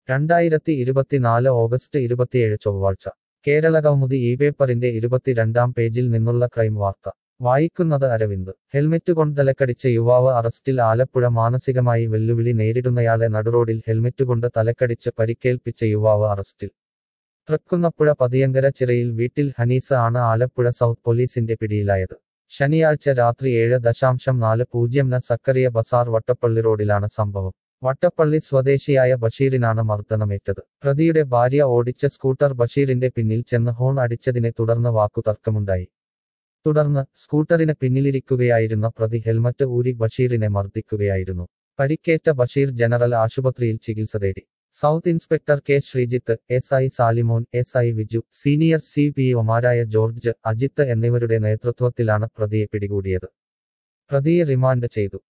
രണ്ടായിരത്തി ഇരുപത്തിനാല് ഓഗസ്റ്റ് ഇരുപത്തിയേഴ് ചൊവ്വാഴ്ച കേരളകൗമുദി ഈ പേപ്പറിന്റെ ഇരുപത്തിരണ്ടാം പേജിൽ നിന്നുള്ള ക്രൈം വാർത്ത വായിക്കുന്നത് അരവിന്ദ് ഹെൽമെറ്റ് കൊണ്ട് തലക്കടിച്ച യുവാവ് അറസ്റ്റിൽ ആലപ്പുഴ മാനസികമായി വെല്ലുവിളി നേരിടുന്നയാളെ നടുറോഡിൽ ഹെൽമെറ്റ് കൊണ്ട് തലക്കടിച്ച് പരിക്കേൽപ്പിച്ച യുവാവ് അറസ്റ്റിൽ തൃക്കുന്നപ്പുഴ പതിയങ്കര ചിറയിൽ വീട്ടിൽ ഹനീസ ആണ് ആലപ്പുഴ സൗത്ത് പോലീസിന്റെ പിടിയിലായത് ശനിയാഴ്ച രാത്രി ഏഴ് ദശാംശം നാല് പൂജ്യം ന സക്കറിയ ബസാർ വട്ടപ്പള്ളി റോഡിലാണ് സംഭവം വട്ടപ്പള്ളി സ്വദേശിയായ ബഷീറിനാണ് മർദ്ദനമേറ്റത് പ്രതിയുടെ ഭാര്യ ഓടിച്ച സ്കൂട്ടർ ബഷീറിന്റെ പിന്നിൽ ചെന്ന് ഹോൺ അടിച്ചതിനെ തുടർന്ന് വാക്കുതർക്കമുണ്ടായി തുടർന്ന് സ്കൂട്ടറിന് പിന്നിലിരിക്കുകയായിരുന്ന പ്രതി ഹെൽമറ്റ് ഊരി ബഷീറിനെ മർദ്ദിക്കുകയായിരുന്നു പരിക്കേറ്റ ബഷീർ ജനറൽ ആശുപത്രിയിൽ ചികിത്സ തേടി south inspector K Sreejith S I Salimon S I Viju senior C P ഒമാരായ ജോർജ് അജിത്ത് എന്നിവരുടെ നേതൃത്വത്തിലാണ് പ്രതിയെ പിടികൂടിയത് പ്രതിയെ റിമാൻഡ് ചെയ്തു